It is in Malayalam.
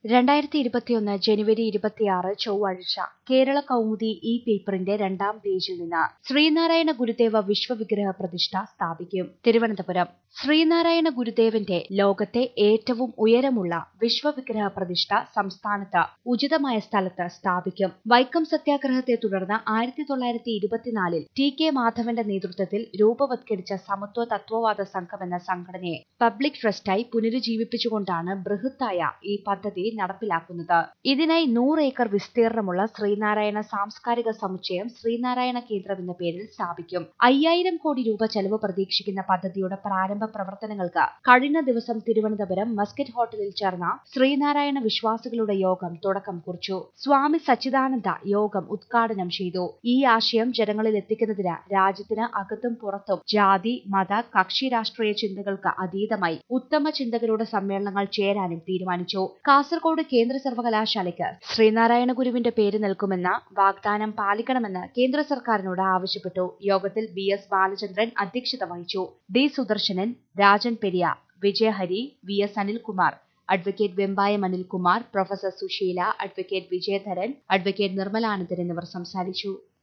രണ്ടായിരത്തി ഇരുപത്തിയൊന്ന് ജനുവരി ഇരുപത്തിയാറ് ചൊവ്വാഴ്ച കേരള കൗമുദി ഈ പേപ്പറിന്റെ രണ്ടാം പേജിൽ നിന്ന് ശ്രീനാരായണ ഗുരുദേവ വിശ്വവിഗ്രഹ പ്രതിഷ്ഠ സ്ഥാപിക്കും തിരുവനന്തപുരം ശ്രീനാരായണ ഗുരുദേവന്റെ ലോകത്തെ ഏറ്റവും ഉയരമുള്ള വിശ്വവിഗ്രഹ പ്രതിഷ്ഠ സംസ്ഥാനത്ത് ഉചിതമായ സ്ഥലത്ത് സ്ഥാപിക്കും വൈക്കം സത്യാഗ്രഹത്തെ തുടർന്ന് ആയിരത്തി തൊള്ളായിരത്തി ഇരുപത്തിനാലിൽ ടി കെ മാധവന്റെ നേതൃത്വത്തിൽ രൂപവത്കരിച്ച സമത്വ തത്വവാദ സംഘം എന്ന സംഘടനയെ പബ്ലിക് ട്രസ്റ്റായി പുനരുജ്ജീവിപ്പിച്ചുകൊണ്ടാണ് ബൃഹത്തായ ഈ പദ്ധതി നടപ്പിലാക്കുന്നത് ഇതിനായി നൂറ് ഏക്കർ വിസ്തീർണമുള്ള ശ്രീനാരായണ സാംസ്കാരിക സമുച്ചയം ശ്രീനാരായണ കേന്ദ്രം എന്ന പേരിൽ സ്ഥാപിക്കും അയ്യായിരം കോടി രൂപ ചെലവ് പ്രതീക്ഷിക്കുന്ന പദ്ധതിയുടെ പ്രാരംഭ പ്രവർത്തനങ്ങൾക്ക് കഴിഞ്ഞ ദിവസം തിരുവനന്തപുരം മസ്കറ്റ് ഹോട്ടലിൽ ചേർന്ന ശ്രീനാരായണ വിശ്വാസികളുടെ യോഗം തുടക്കം കുറിച്ചു സ്വാമി സച്ചിദാനന്ദ യോഗം ഉദ്ഘാടനം ചെയ്തു ഈ ആശയം ജനങ്ങളിൽ എത്തിക്കുന്നതിന് രാജ്യത്തിന് അകത്തും പുറത്തും ജാതി മത കക്ഷി രാഷ്ട്രീയ ചിന്തകൾക്ക് അതീതമായി ഉത്തമ ചിന്തകരുടെ സമ്മേളനങ്ങൾ ചേരാനും തീരുമാനിച്ചു കാസർഗോഡ് കേന്ദ്ര സർവകലാശാലയ്ക്ക് ശ്രീനാരായണ ഗുരുവിന്റെ പേര് നൽകുമെന്ന വാഗ്ദാനം പാലിക്കണമെന്ന് കേന്ദ്ര സർക്കാരിനോട് ആവശ്യപ്പെട്ടു യോഗത്തിൽ ബി എസ് ബാലചന്ദ്രൻ അധ്യക്ഷത വഹിച്ചു D Sudarsanan Rajan Periya Vijayahari V S Anilkumar advocate Vembayam Anilkumar professor Susheela advocate Vijayadharan advocate Nirmalanandan എന്നിവർ സംസാരിച്ചു